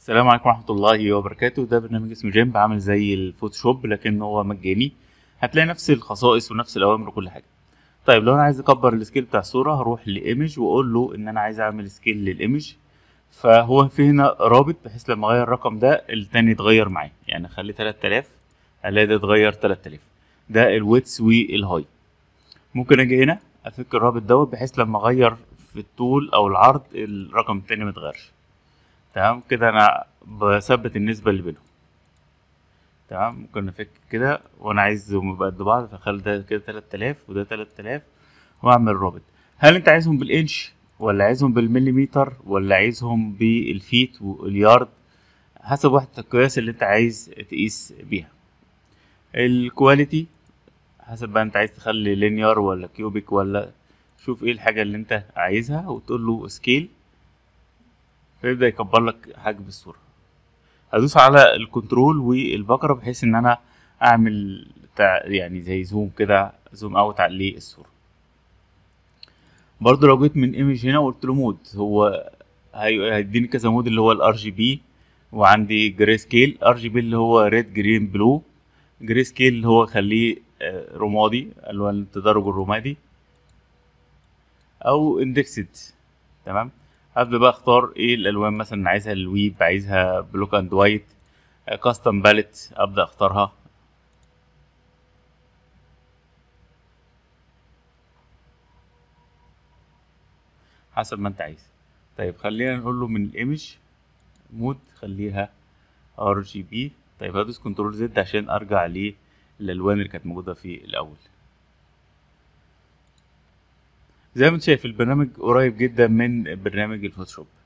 السلام عليكم ورحمة الله وبركاته ده برنامج اسمه جيم بعمل زي الفوتوشوب لكن هو مجاني هتلاقي نفس الخصائص ونفس الأوامر وكل حاجة طيب لو أنا عايز أكبر السكيل بتاع الصورة هروح لإيمج وأقول له إن أنا عايز أعمل سكيل للإيمج فهو في هنا رابط بحيث لما أغير الرقم ده التاني يتغير معايا يعني أخليه 3000 ألاقي ده اتغير 3000 ده الويتس والهاي ممكن أجي هنا أفك الرابط دوت بحيث لما أغير في الطول أو العرض الرقم التاني متغيرش تمام كده انا بثبت النسبة اللي بينهم تمام ممكن نفك كده وانا عايزهم يبقى قد بعض فخلي ده كده تلات آلاف وده تلات آلاف واعمل رابط هل انت عايزهم بالانش ولا عايزهم بالمليمتر ولا عايزهم بالفيت واليارد حسب وحدة القياس اللي انت عايز تقيس بيها الكواليتي حسب بقى انت عايز تخلي لينير ولا كيوبيك ولا شوف ايه الحاجة اللي انت عايزها وتقول له سكيل فيبدأ يكبر لك حجم الصورة هدوس على الكنترول والبقرة بحيث ان انا اعمل يعني زي زوم كده زوم اوت على الصورة برضو لو جيت من ايمج هنا وقلت له مود هو هيديني كذا مود اللي هو الار جي بي وعندي جري سكيل ار جي بي اللي هو ريد جرين بلو جري سكيل اللي هو خليه رمادي الوان التدرج الرمادي او اندكسد تمام هبدا بقى اختار ايه الالوان مثلا عايزها الويب عايزها بلوك اند وايت كاستم باليت ابدا اختارها حسب ما انت عايز طيب خلينا نقول له من الايمج مود خليها ار جي بي طيب هدوس كنترول زد عشان ارجع للالوان اللي كانت موجوده في الاول زي ما انت شايف البرنامج قريب جدا من برنامج الفوتوشوب